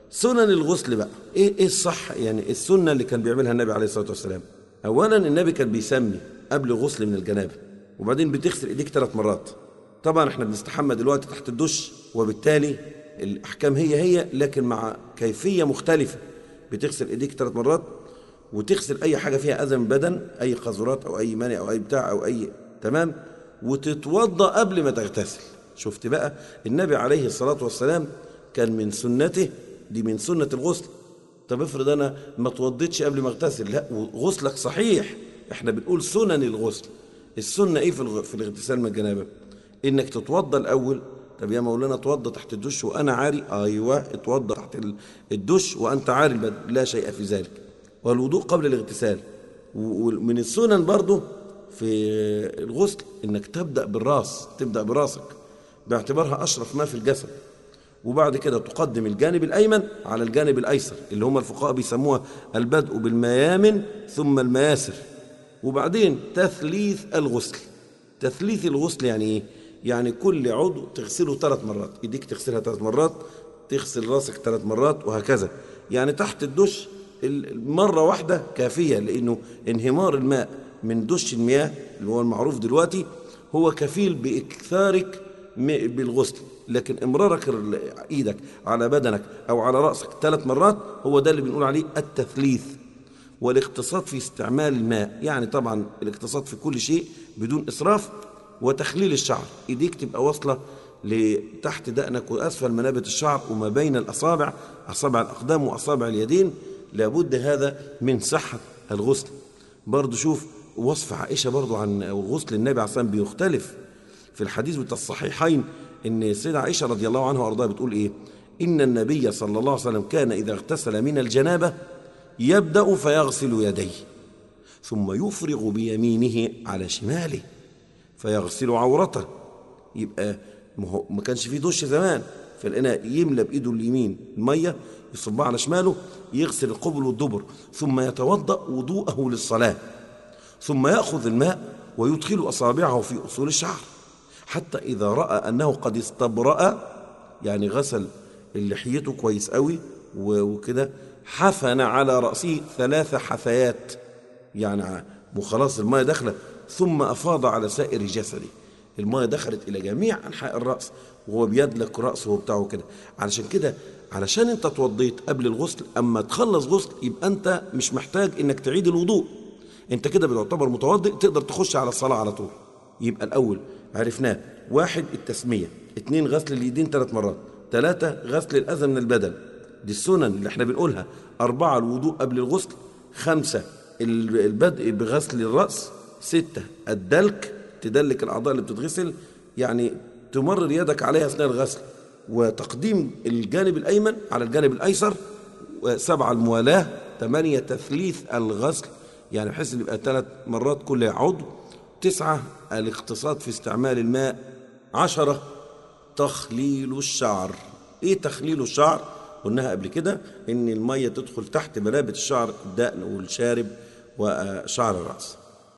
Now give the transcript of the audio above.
سنن الغسل بقى ايه ايه الصح يعني السنه اللي كان بيعملها النبي عليه الصلاه والسلام اولا النبي كان بيسمي قبل غسل من الجنابه وبعدين بتغسل ايديك ثلاث مرات طبعا احنا بنستحمى دلوقتي تحت الدش وبالتالي الاحكام هي هي لكن مع كيفيه مختلفه بتغسل ايديك ثلاث مرات وتغسل اي حاجه فيها اذى من بدن اي قذورات او اي مانع او اي بتاع او اي تمام وتتوضا قبل ما تغتسل شفت بقى النبي عليه الصلاه والسلام كان من سنته دي من سنه الغسل طب افرض انا ما اتوضيتش قبل ما اغتسل لا غسلك صحيح احنا بنقول سنن الغسل السنه ايه في الغ- في الاغتسال من الجنابه انك تتوضا الاول طب يا مولانا اتوضا تحت الدش وانا عاري ايوه اتوضا تحت ال- الدش وانت عاري البد- لا شيء في ذلك والوضوء قبل الاغتسال و- ومن السنن برضه في الغسل انك تبدا بالراس تبدا براسك باعتبارها اشرف ما في الجسد وبعد كده تقدم الجانب الايمن على الجانب الايسر اللي هم الفقهاء بيسموها البدء بالميامن ثم المياسر وبعدين تثليث الغسل تثليث الغسل يعني ايه يعني كل عضو تغسله ثلاث مرات ايديك تغسلها ثلاث مرات تغسل راسك ثلاث مرات وهكذا يعني تحت الدش ال- مرة واحدة كافية لأنه انهمار الماء من دش المياه اللي هو المعروف دلوقتي هو كفيل بإكثارك م- بالغسل لكن امرارك ال- ايدك على بدنك او على راسك ثلاث مرات هو ده اللي بنقول عليه التثليث والاقتصاد في استعمال الماء يعني طبعا الاقتصاد في كل شيء بدون اسراف وتخليل الشعر ايديك تبقى واصله لتحت دقنك واسفل منابت الشعر وما بين الاصابع اصابع الاقدام واصابع اليدين لابد هذا من صحه الغسل برضه شوف وصف عائشه برضه عن غسل النبي عليه الصلاه والسلام بيختلف في الحديث بتاع الصحيحين ان السيدة عائشة رضي الله عنها وارضاها بتقول ايه ان النبي صلى الله عليه وسلم كان اذا اغتسل من الجنابة يبدأ فيغسل يديه ثم يفرغ بيمينه على شماله فيغسل عورته يبقى ما هو ما كانش فيه دش زمان فالإناء يملى بإيده اليمين المية يصبها على شماله يغسل القبل والدبر ثم يتوضأ وضوءه للصلاة ثم يأخذ الماء ويدخل أصابعه في أصول الشعر حتى إذا رأى أنه قد استبرأ يعني غسل لحيته كويس قوي و- وكده حفن على رأسه ثلاث حثيات يعني وخلاص الماء داخله ثم أفاض على سائر جسده الماء دخلت إلى جميع أنحاء الرأس وهو بيدلك رأسه وبتاعه كده علشان كده علشان انت توضيت قبل الغسل اما تخلص غسل يبقى انت مش محتاج انك تعيد الوضوء انت كده بتعتبر متوضئ تقدر تخش على الصلاة على طول يبقى الأول عرفناه واحد التسمية اتنين غسل اليدين ثلاث مرات ثلاثة غسل الأذى من البدن دي السنن اللي احنا بنقولها أربعة الوضوء قبل الغسل خمسة ال- البدء بغسل الرأس ستة الدلك تدلك الأعضاء اللي بتتغسل يعني تمرر يدك عليها أثناء الغسل وتقديم الجانب الأيمن على الجانب الأيسر وسبعة الموالاة ثمانية تثليث الغسل يعني بحيث ان يبقى ثلاث مرات كل عضو تسعة الاقتصاد في استعمال الماء عشرة تخليل الشعر ايه تخليل الشعر قلناها قبل كده ان المية تدخل تحت منابت الشعر الدقن والشارب وشعر الرأس